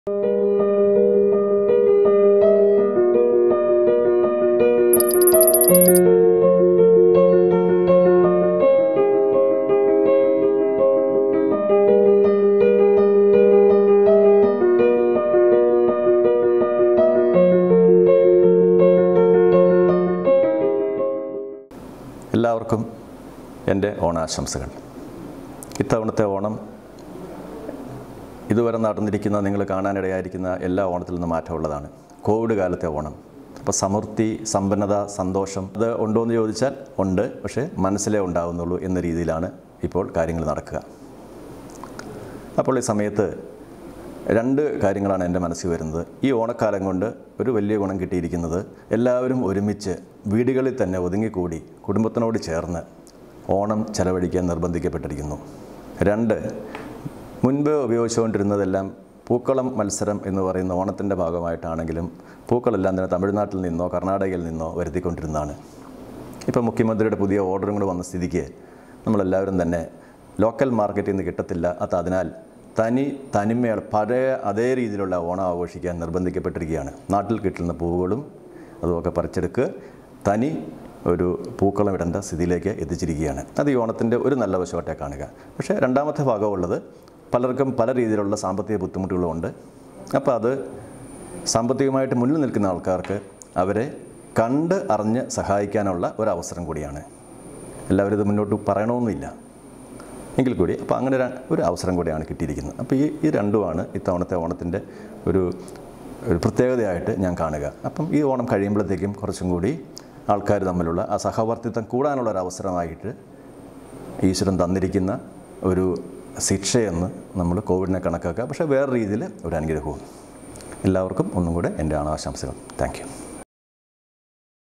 എല്ലാവർക്കും എൻ്റെ ഓണാശംസകൾ ഇത്തവണത്തെ ഓണം ഇതുവരെ നടന്നിരിക്കുന്ന നിങ്ങൾ കാണാനിടയായിരിക്കുന്ന എല്ലാ ഓണത്തിൽ നിന്ന് മാറ്റമുള്ളതാണ് കോവിഡ് കാലത്തെ ഓണം അപ്പോൾ സമൃദ്ധി സമ്പന്നത സന്തോഷം അത് ഉണ്ടോ എന്ന് ചോദിച്ചാൽ ഉണ്ട് പക്ഷേ മനസ്സിലേ ഉണ്ടാകുന്നുള്ളൂ എന്ന രീതിയിലാണ് ഇപ്പോൾ കാര്യങ്ങൾ നടക്കുക അപ്പോൾ ഈ സമയത്ത് രണ്ട് കാര്യങ്ങളാണ് എൻ്റെ മനസ്സിൽ വരുന്നത് ഈ ഓണക്കാലം കൊണ്ട് ഒരു വലിയ ഗുണം കിട്ടിയിരിക്കുന്നത് എല്ലാവരും ഒരുമിച്ച് വീടുകളിൽ തന്നെ ഒതുങ്ങിക്കൂടി കുടുംബത്തിനോട് ചേർന്ന് ഓണം ചെലവഴിക്കാൻ നിർബന്ധിക്കപ്പെട്ടിരിക്കുന്നു രണ്ട് മുൻപ് ഉപയോഗിച്ചുകൊണ്ടിരുന്നതെല്ലാം പൂക്കളം മത്സരം എന്ന് പറയുന്ന ഓണത്തിൻ്റെ ഭാഗമായിട്ടാണെങ്കിലും പൂക്കളെല്ലാം തന്നെ തമിഴ്നാട്ടിൽ നിന്നോ കർണാടകയിൽ നിന്നോ വരുത്തിക്കൊണ്ടിരുന്നതാണ് ഇപ്പോൾ മുഖ്യമന്ത്രിയുടെ പുതിയ ഓർഡറും കൂടെ വന്ന സ്ഥിതിക്ക് നമ്മളെല്ലാവരും തന്നെ ലോക്കൽ മാർക്കറ്റിൽ നിന്ന് കിട്ടത്തില്ല അത് അതിനാൽ തനി തനിമകൾ പഴയ അതേ രീതിയിലുള്ള ഓണം ആഘോഷിക്കാൻ നിർബന്ധിക്കപ്പെട്ടിരിക്കുകയാണ് നാട്ടിൽ കിട്ടുന്ന പൂവുകളും അതുമൊക്കെ പറിച്ചെടുക്കുക തനി ഒരു പൂക്കളം ഇടേണ്ട സ്ഥിതിയിലേക്ക് എത്തിച്ചിരിക്കുകയാണ് അത് ഈ ഓണത്തിൻ്റെ ഒരു നല്ല വശമായിട്ടേ കാണുക പക്ഷേ രണ്ടാമത്തെ ഭാഗമുള്ളത് പലർക്കും പല രീതിയിലുള്ള സാമ്പത്തിക ബുദ്ധിമുട്ടുകളുമുണ്ട് അപ്പോൾ അത് സാമ്പത്തികമായിട്ട് മുന്നിൽ നിൽക്കുന്ന ആൾക്കാർക്ക് അവരെ കണ്ട് അറിഞ്ഞ് സഹായിക്കാനുള്ള ഒരു അവസരം കൂടിയാണ് എല്ലാവരും ഇത് മുന്നോട്ട് പറയണമെന്നില്ല എങ്കിൽ കൂടി അപ്പോൾ അങ്ങനെ ര- ഒരു അവസരം കൂടിയാണ് കിട്ടിയിരിക്കുന്നത് അപ്പോൾ ഈ ഈ രണ്ടുമാണ് ഇത്തവണത്തെ ഓണത്തിൻ്റെ ഒരു ഒരു പ്രത്യേകതയായിട്ട് ഞാൻ കാണുക അപ്പം ഈ ഓണം കഴിയുമ്പോഴത്തേക്കും കുറച്ചും കൂടി ആൾക്കാർ തമ്മിലുള്ള ആ സഹവർത്തിത്വം കൂടാനുള്ള ഒരു അവസരമായിട്ട് ഈശ്വരൻ തന്നിരിക്കുന്ന ഒരു ശിക്ഷയെന്ന് നമ്മൾ കോവിഡിനെ കണക്കാക്കുക പക്ഷേ വേറെ രീതിയിൽ ഒരു അനുഗ്രഹവും എല്ലാവർക്കും ഒന്നും കൂടെ എൻ്റെ ആണാശംസകൾ താങ്ക് യു